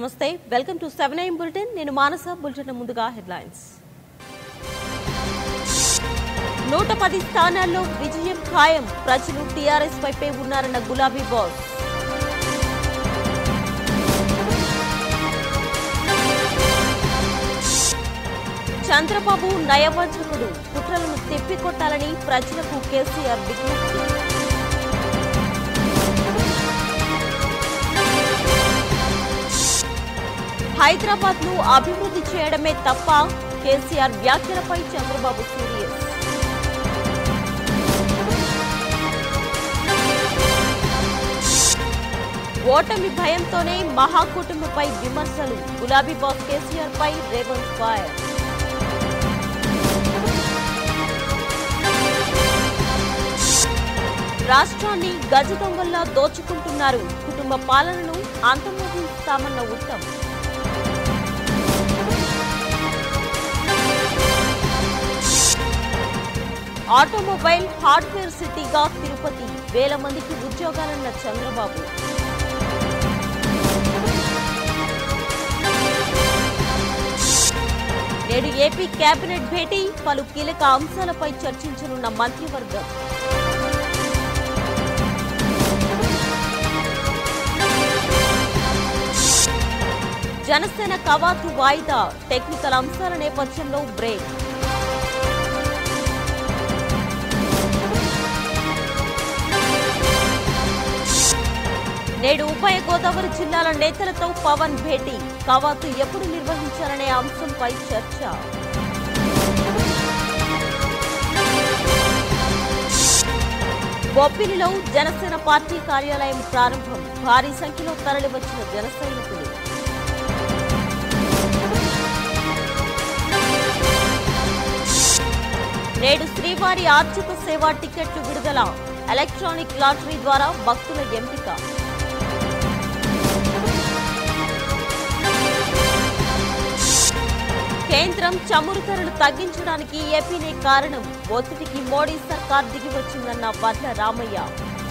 నమస్తే welcome to seven AM bulletin నేను Manasa bulletin ముందుగా హెడ్లైన్స్ నూట పది స్థానాల్లో విజయం ఖాయం ప్రజలు టీఆర్ఎస్ వైపే ఉన్నారన్న గులాబీ బాస్ చంద్రబాబు నయవంచకుడు కుట్రలను తిప్పికొట్టాలని ప్రజలకు కేసీఆర్ విజ్ఞప్తి హైదరాబాద్ ను అభివృద్ధి చేయడమే తప్ప కేసీఆర్ వ్యాఖ్యలపై చంద్రబాబు సీరియస్ ఓటమి భయంతోనే మహాకూటమిపై విమర్శలు గులాబీ బాస్ కేసీఆర్ పై రేవంత్ ఫైర్ రాష్ట్రాన్ని గజ దొంగల్లా దోచుకుంటున్నారు కుటుంబ పాలనను అంతమొందిస్తామన్న ఉత్తమ్ ఆటోమొబైల్ హార్డ్వేర్ సిటీగా తిరుపతి వేల మందికి ఉద్యోగాలన్న చంద్రబాబు నేడు ఏపీ కేబినెట్ భేటీ పలు కీలక అంశాలపై చర్చించనున్న మంత్రివర్గం జనసేన కవాతు వాయిదా టెక్నికల్ అంశాల నేపథ్యంలో బ్రేక్ నేడు ఉభయ గోదావరి జిల్లాల నేతలతో పవన్ భేటీ కవాతు ఎప్పుడు నిర్వహించాలనే అంశంపై చర్చ బొప్పిలిలో జనసేన పార్టీ కార్యాలయం ప్రారంభం భారీ సంఖ్యలో తరలివచ్చిన జన సైనికులు నేడు శ్రీవారి ఆర్జిత సేవా టికెట్లు విడుదల ఎలక్ట్రానిక్ లాటరీ ద్వారా భక్తుల ఎంపిక కేంద్రం చమురు ధరలు తగ్గించడానికి ఏపీనే కారణం ఒత్తిడికి మోడీ సర్కార్ దిగి వచ్చిందన్న వడ్ల రామయ్య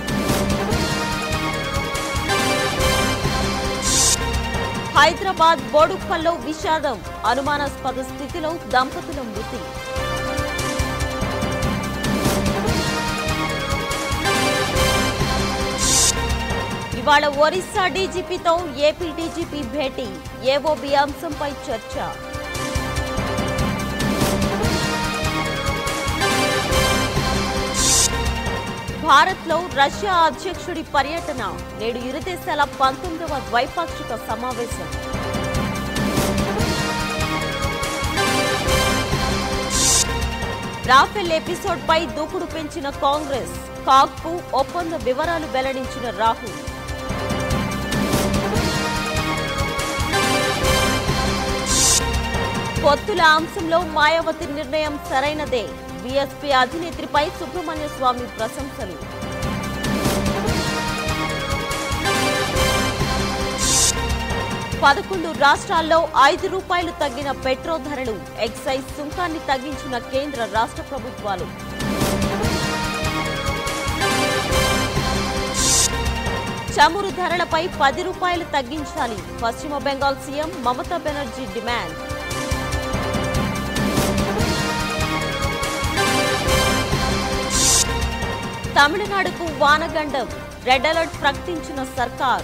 హైదరాబాద్ బోడుప్పల్లో విషాదం అనుమానాస్పద స్థితిలో దంపతుల మృతి ఇవాళ ఒరిస్సా డీజీపీతో ఏపీ డీజీపీ భేటీ ఏవోబీ అంశంపై చర్చ భారత్లో రష్యా అధ్యక్షుడి పర్యటన నేడు ఇరు దేశాల పంతొమ్మిదవ ద్వైపాక్షిక సమావేశం రాఫెల్ ఎపిసోడ్ పై దూకుడు పెంచిన కాంగ్రెస్ కాగ్కు ఒప్పంద వివరాలు వెల్లడించిన రాహుల్ పొత్తుల అంశంలో మాయావతి నిర్ణయం సరైనదే బీఎస్పీ అధినేత్రిపై సుబ్రహ్మణ్య స్వామి ప్రశంసలు పదకొండు రాష్ట్రాల్లో ఐదు రూపాయలు తగ్గిన పెట్రోల్ ధరలు ఎక్సైజ్ సుంకాన్ని తగ్గించిన కేంద్ర రాష్ట్ర ప్రభుత్వాలు చమురు ధరలపై పది రూపాయలు తగ్గించాలి పశ్చిమ బెంగాల్ సీఎం మమతా బెనర్జీ డిమాండ్ తమిళనాడుకు వానగండం రెడ్ అలర్ట్ ప్రకటించిన సర్కార్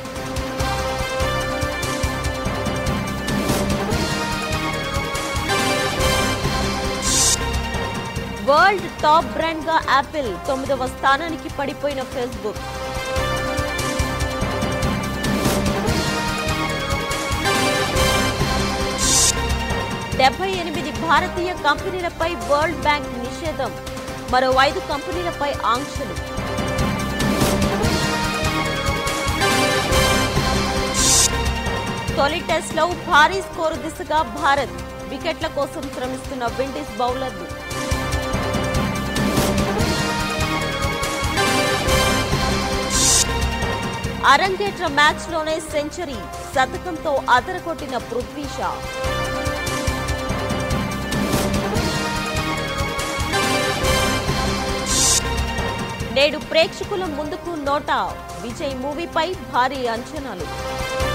వరల్డ్ టాప్ బ్రాండ్ గా యాపిల్ తొమ్మిదవ స్థానానికి పడిపోయిన ఫేస్బుక్ డెబ్బై ఎనిమిది భారతీయ కంపెనీలపై వరల్డ్ బ్యాంక్ నిషేధం మరో ఐదు కంపెనీలపై ఆంక్షలు తొలి టెస్ట్లో భారీ స్కోరు దిశగా భారత్ వికెట్ల కోసం శ్రమిస్తున్న విండీస్ బౌలర్లు అరంగేట్ర మ్యాచ్లోనే సెంచరీ శతకంతో అదరగొట్టిన పృథ్వీ షా నేడు ప్రేక్షకుల ముందుకు నోటా విజయ్ మూవీపై భారీ అంచనాలు